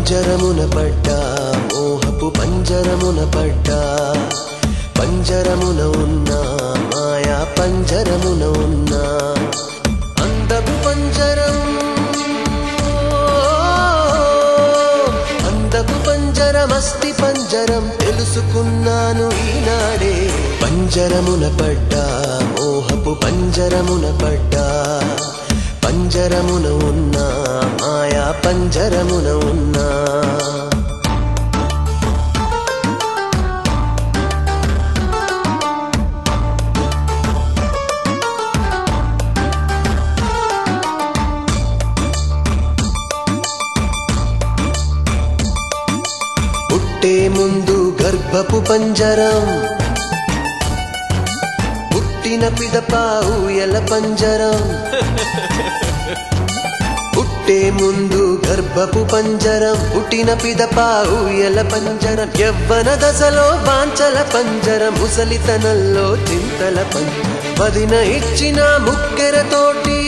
పంజరమున పడ్డా మోహపు పంజరమున పడ్డా పంజరమున ఉన్నా మాయా పంజరమున ఉన్నా అందపు పంజరం అందపు పంజరమస్తి పంజరం తెలుసుకున్నాను ఈనాడే పంజరమున పడ్డా మోహపు పంజరమున పడ్డా పంజరమున ఉన్నా మాయా పంజరమున ఉన్నా పుట్టే ముందు గర్భపు పంజరం పుట్టిన పిదప ఊయల పంజరం పుట్టే ముందు గర్భపు పంజరం పుట్టిన పిదప ఊయల పంజరం యవ్వన దశలో బాంచల పంజరం ముసలితనంలో చింతల పంజరం వదిన ఇచ్చిన ముక్కెరతోటి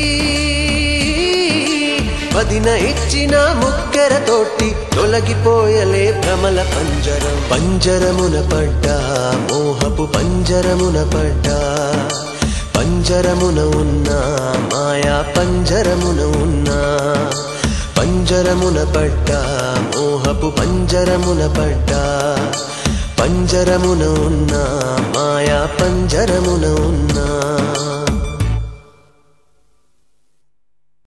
వదిన ఇచ్చిన ముక్కెరతోటి తొలగిపోయలే భ్రమల పంజరం పంజరమున పడ్డా మోహపు పంజరమున పడ్డా పంజరమున ఉన్నా మాయా పంజరమున ఉన్నా పంజరమున పడ్డా మోహపు పంజరమున పడ్డా పంజరమున ఉన్నా మాయా పంజరమున ఉన్నా